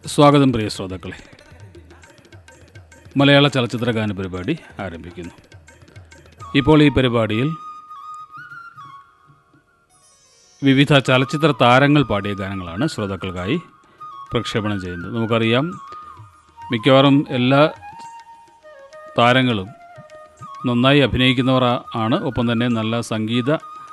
സ്വാഗതം പ്രിയ ശ്രോതാക്കളെ മലയാള ചലച്ചിത്ര ഗാന പരിപാടി ആരംഭിക്കുന്നു ഇപ്പോൾ ഈ പരിപാടിയിൽ വിവിധ ചലച്ചിത്ര താരങ്ങൾ പാടിയ ഗാനങ്ങളാണ് ശ്രോതാക്കൾക്കായി പ്രക്ഷേപണം ചെയ്യുന്നത് നമുക്കറിയാം മിക്കവാറും എല്ലാ താരങ്ങളും നന്നായി അഭിനയിക്കുന്നവർ ആ- ആണ് ഒപ്പം തന്നെ നല്ല സംഗീത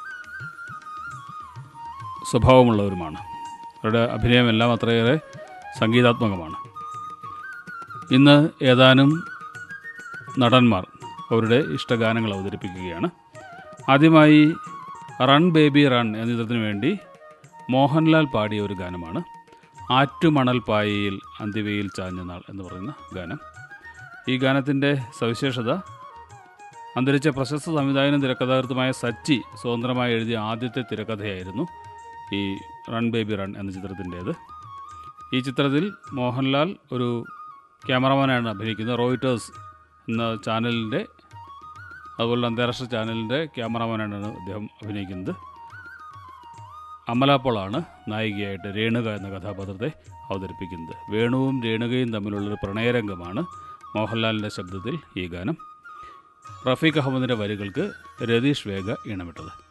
സ്വഭാവമുള്ളവരുമാണ് അവരുടെ അഭിനയമെല്ലാം അത്രയേറെ സംഗീതാത്മകമാണ് ഇന്ന് ഏതാനും നടന്മാർ അവരുടെ ഇഷ്ടഗാനങ്ങൾ അവതരിപ്പിക്കുകയാണ് ആദ്യമായി റൺ ബേബി റൺ എന്ന ചിത്രത്തിന് വേണ്ടി മോഹൻലാൽ പാടിയ ഒരു ഗാനമാണ് ആറ്റുമണൽ പായയിൽ അന്തിവയിൽ ചാഞ്ഞ നാൾ എന്ന് പറയുന്ന ഗാനം ഈ ഗാനത്തിൻ്റെ സവിശേഷത അന്തരിച്ച പ്രശസ്ത സംവിധായകനും തിരക്കഥാകൃത്തുമായ സച്ചി സ്വതന്ത്രമായി എഴുതിയ ആദ്യത്തെ തിരക്കഥയായിരുന്നു ഈ റൺ ബേബി റൺ എന്ന ചിത്രത്തിൻ്റേത് ഈ ചിത്രത്തിൽ മോഹൻലാൽ ഒരു ക്യാമറമാനാണ് അഭിനയിക്കുന്നത് റോയിറ്റേഴ്സ് എന്ന ചാനലിൻ്റെ അതുപോലെ അന്താരാഷ്ട്ര ചാനലിൻ്റെ ക്യാമറമാനാണ് അദ്ദേഹം അഭിനയിക്കുന്നത് അമലാപ്പോളാണ് നായികയായിട്ട് രേണുക എന്ന കഥാപാത്രത്തെ അവതരിപ്പിക്കുന്നത് വേണുവും രേണുകയും തമ്മിലുള്ളൊരു പ്രണയരംഗമാണ് മോഹൻലാലിൻ്റെ ശബ്ദത്തിൽ ഈ ഗാനം റഫീഖ് അഹമ്മദിൻ്റെ വരികൾക്ക് രതീഷ് വേഗ ഈണമിട്ടത്